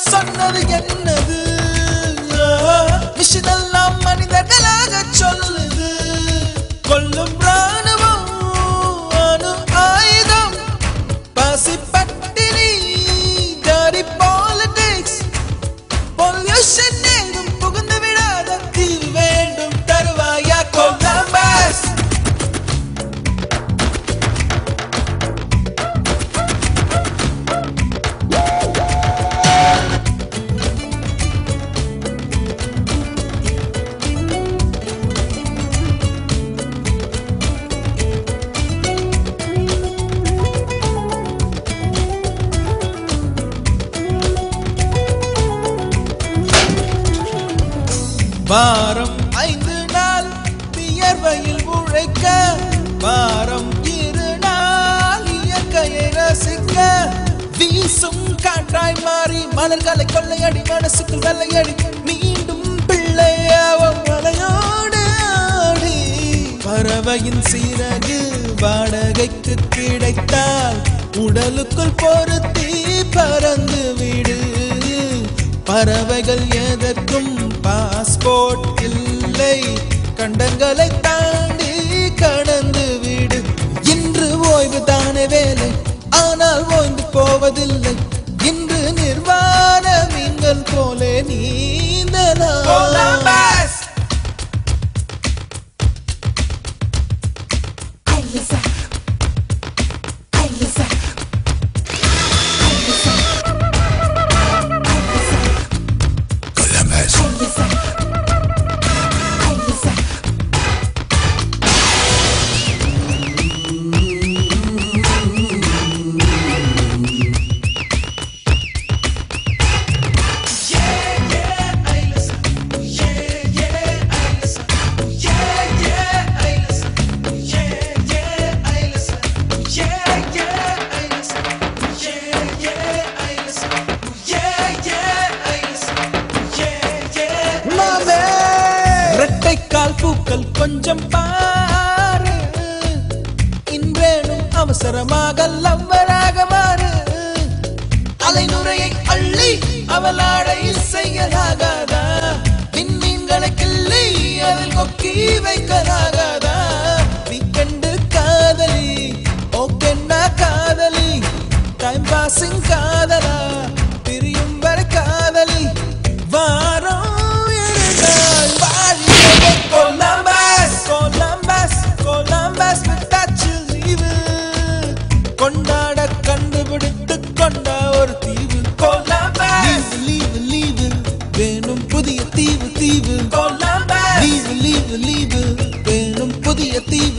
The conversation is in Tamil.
சொன்னது என்னது மிஷின் எல்லாம் மனிதர்களாக சொல்லுது கொல்லும் ராணுவம் அணு ஆயுதம் பசி பட்டினி dirty politics பொல்யூஷன் ஏதும் புகுந்து விடாத தீர்வு வேண்டும் தருவாயா கொலம்பஸ் வாரம் ஐந்து நாள் வியர்வையில் உழைக்க வாரம் இரு நாள் இயற்கையை ரசிக்க வீசும் காற்றாய் மாறி மலர்களை கொள்ளையடி மனசுக்குள் வெள்ளையடி மீண்டும் பிள்ளையாவும் மலையோடு ஆடி பறவையின் சீரகு வாடகைக்கு கிடைத்தால் உடலுக்குள் பொருத்தி பறந்து விடு பறவைகள் எதற்கும் பாஸ்போர்ட் இல்லை கண்டங்களை தாண்டி கடந்து விடு இன்று ஓய்வு தானே வேலை ஆனால் ஓய்ந்து போவதில்லை இன்று நிர்வாண மீன்கள் போலே நீந்தலாம் Elisa. Elisa. Elisa. Elisa. Elisa. மாமே இரட்டைக்கால் பூக்கள் கொஞ்சம் பாரு இன்றேனும் அவசரமாக லவ்வராக மாறு அலைநுரையை அள்ளி அவளாடை செய்யலாகாதா விண்மீன்களை கிள்ளி அதில் கொக்கி வைக்கலாகாதா வீக்கெண்டு காதலி ஓகேன்னா காதலி டைம் பாசிங் காதலா பிரியும் வரை காதலி வாரம் எழுந்தாள் வாழியவே கொலம்பஸ் கொலம்பஸ் கொலம்பஸ் விட்டாச்சு லீவு கொண்டாட கண்டுபிடித்து கொண்ட ஒரு தீவு கொலம்பஸ் லீவு லீவு வேணும் புதிய தீவு தீவு கொலம்பஸ் லீவு லீவு லீவு வேணும் புதிய தீவு